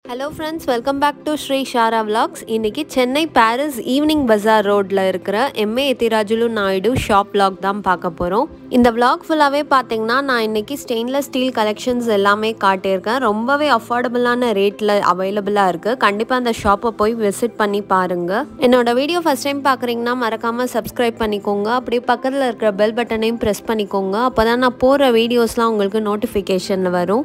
hello friends welcome back to Sri Shara vlogs இன்னைக்கு Chennai Parrys evening bazaar ரோட்டில் இருக்கிற M A Ethirajulu Naidu shop vlog தான் பார்க்க போகிறோம் இந்த vlog ஃபுல்லாகவே பார்த்தீங்கன்னா நான் இன்னைக்கு ஸ்டெயின்லெஸ் ஸ்டீல் கலெக்ஷன்ஸ் எல்லாமே காட்டியிருக்கேன் ரொம்பவே அஃபோர்டபுளான ரேட்டில் அவைலபிளாக இருக்குது கண்டிப்பாக அந்த ஷாப்பை போய் விசிட் பண்ணி பாருங்கள் என்னோட வீடியோ ஃபஸ்ட் டைம் பார்க்குறீங்கன்னா மறக்காமல் சப்ஸ்கிரைப் பண்ணிக்கோங்க அப்படியே பக்கத்தில் இருக்கிற பெல் பட்டனையும் ப்ரெஸ் பண்ணிக்கோங்க அப்போ தான் நான் போகிற வீடியோஸ்லாம் உங்களுக்கு நோட்டிஃபிகேஷனில் வரும்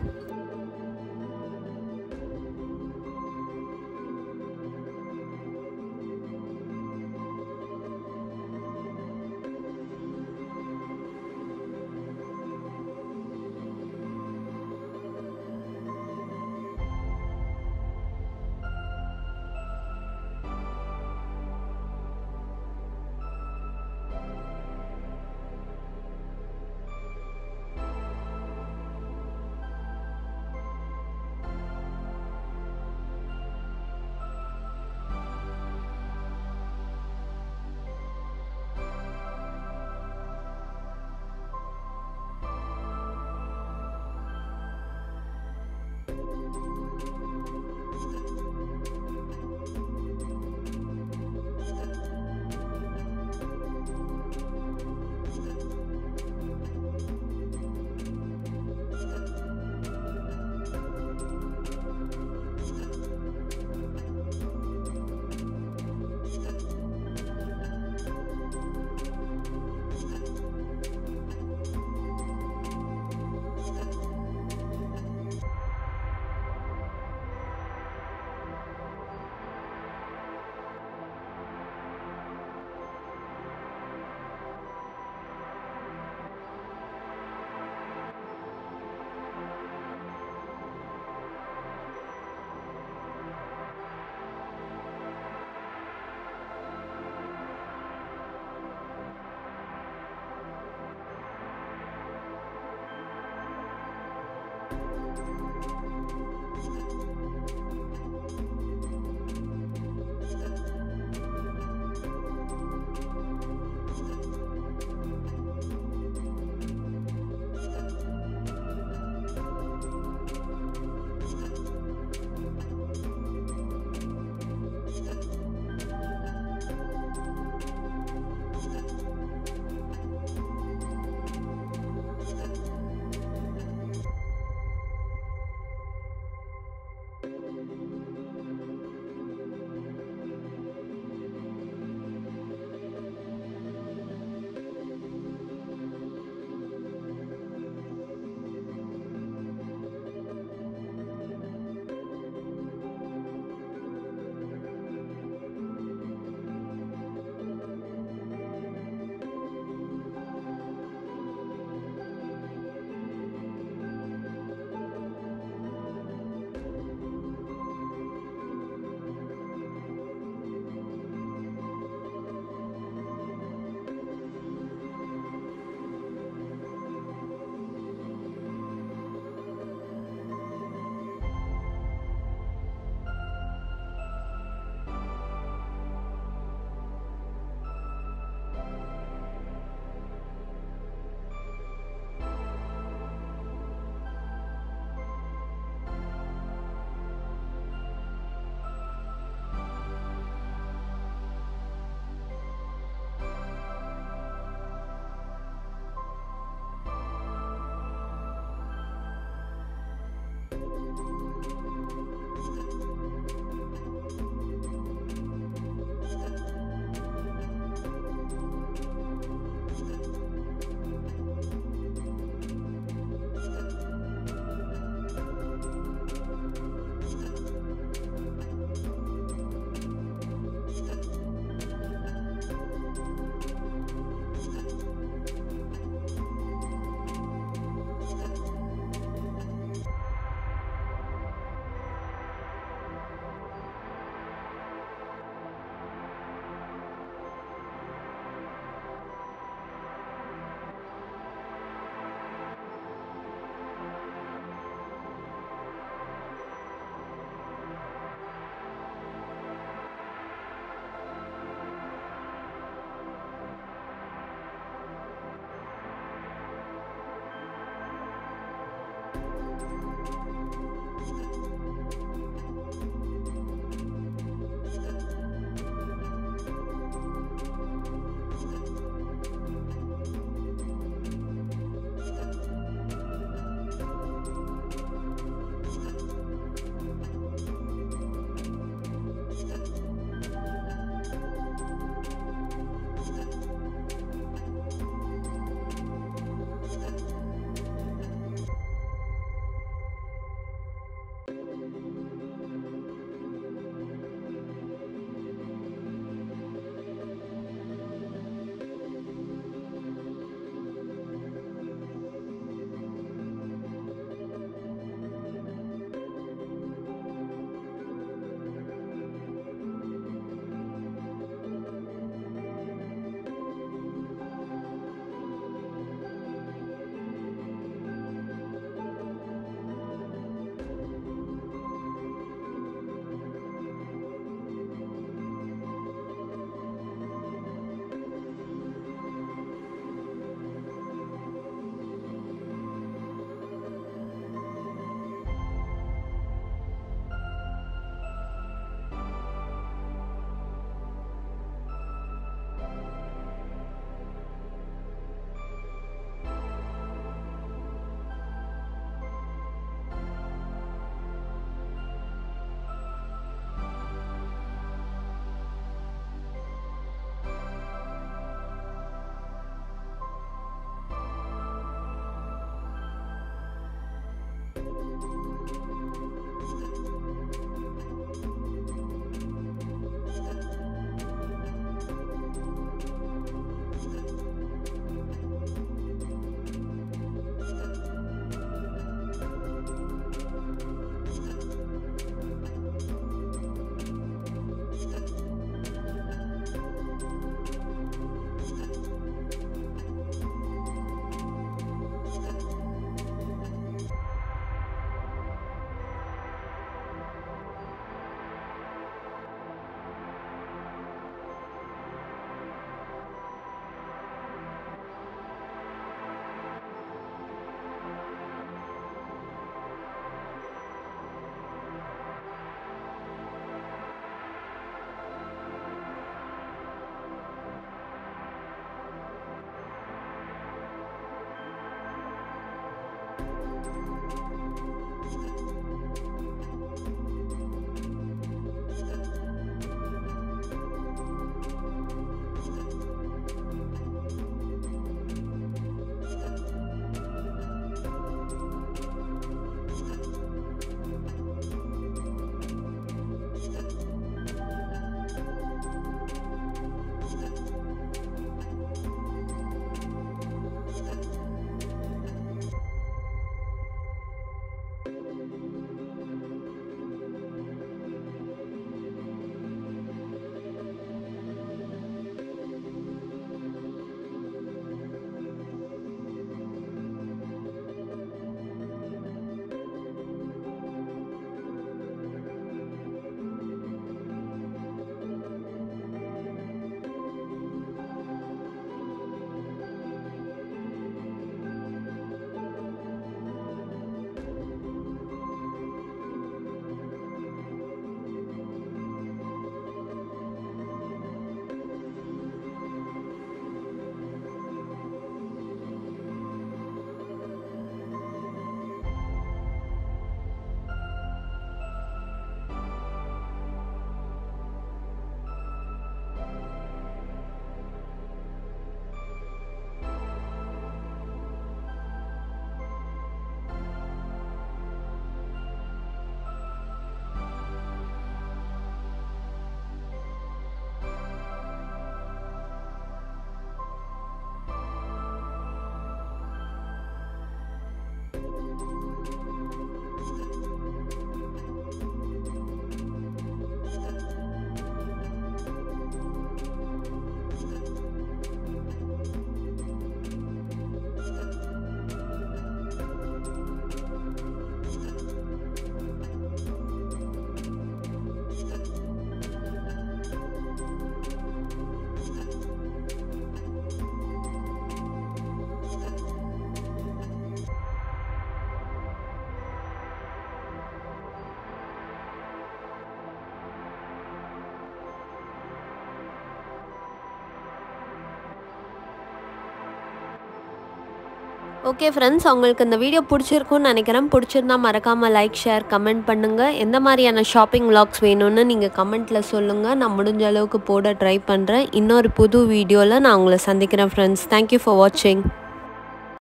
ஓகே ஃப்ரெண்ட்ஸ் உங்களுக்கு இந்த வீடியோ பிடிச்சிருக்கும்னு நினைக்கிறேன் பிடிச்சிருந்தா மறக்காமல் லைக் ஷேர் கமெண்ட் பண்ணுங்கள் எந்த மாதிரியான ஷாப்பிங் vlogs வேணும்னு நீங்கள் கமெண்ட்டில் சொல்லுங்கள் நான் முடிஞ்ச அளவுக்கு போட ட்ரை பண்ணுறேன் இன்னொரு புது வீடியோவில் நான் உங்களை சந்திக்கிறேன் ஃப்ரெண்ட்ஸ் தேங்க்யூ ஃபார் வாட்சிங்